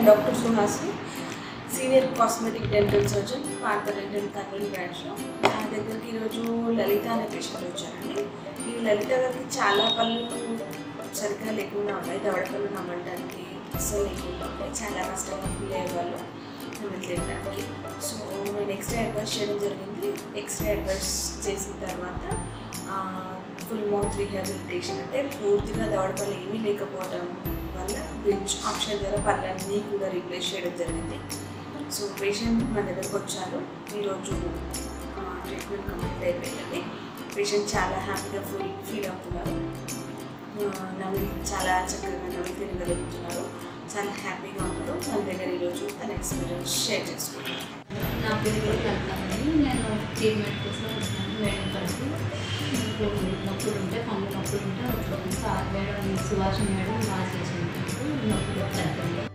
doctor Suhasi senior cosmetic dental surgeon Partha dental Kurnool బ్రాంచ్లో నా దగ్గరికి ఈరోజు లలిత అనే పేషెంట్ వచ్చారండి ఈ లలిత గారికి చాలా పళ్ళు సరిగ్గా లేకుండా ఉన్నాయి దవడ పళ్ళు నమ్మడానికి అస్సలు లేకుండా ఉంటాయి చాలా కష్టంగా ఫీల్ అయ్యేవాళ్ళు నమ్మలు తినడానికి సో నేను ఎక్స్రే అడ్వైస్ చేయడం జరిగింది ఎక్స్రే అడ్వైస్ చేసిన తర్వాత ఫుల్ మౌత్ రీహాబిలిటేషన్ అంటే పూర్తిగా దవడపల్లి ఏమీ లేకపోవడం వల్ల బ్రిడ్జ్ ఆప్షన్ ద్వారా పళ్ళన్నీ కూడా రీప్లేస్ చేయడం జరిగింది సో పేషెంట్ మన దగ్గరకు వచ్చారు ఈరోజు ట్రీట్మెంట్ కంప్లీట్ అయిపోయింది పేషెంట్ చాలా హ్యాపీగా ఫీల్ ఫీల్ అవుతున్నారు ఆ, నవ్వి చాలా చక్కగా నవ్వి తినగలుగుతున్నారు చాలా హ్యాపీగా ఉన్నారు మన దగ్గర ఈరోజు తన ఎక్స్పీరియన్స్ షేర్ చేసుకుంటారు నా పేరు కూడా కలుతామని నేను ట్రీట్మెంట్ కోసం వచ్చాను మేడం కలిసి నాకు నొప్పులు ఉంటే పనులు నొప్పులు ఉంటే వచ్చాను సార్ మేడం సుభాష్ మేడం బాగా చేసినట్టు నొప్పులు తగ్గింది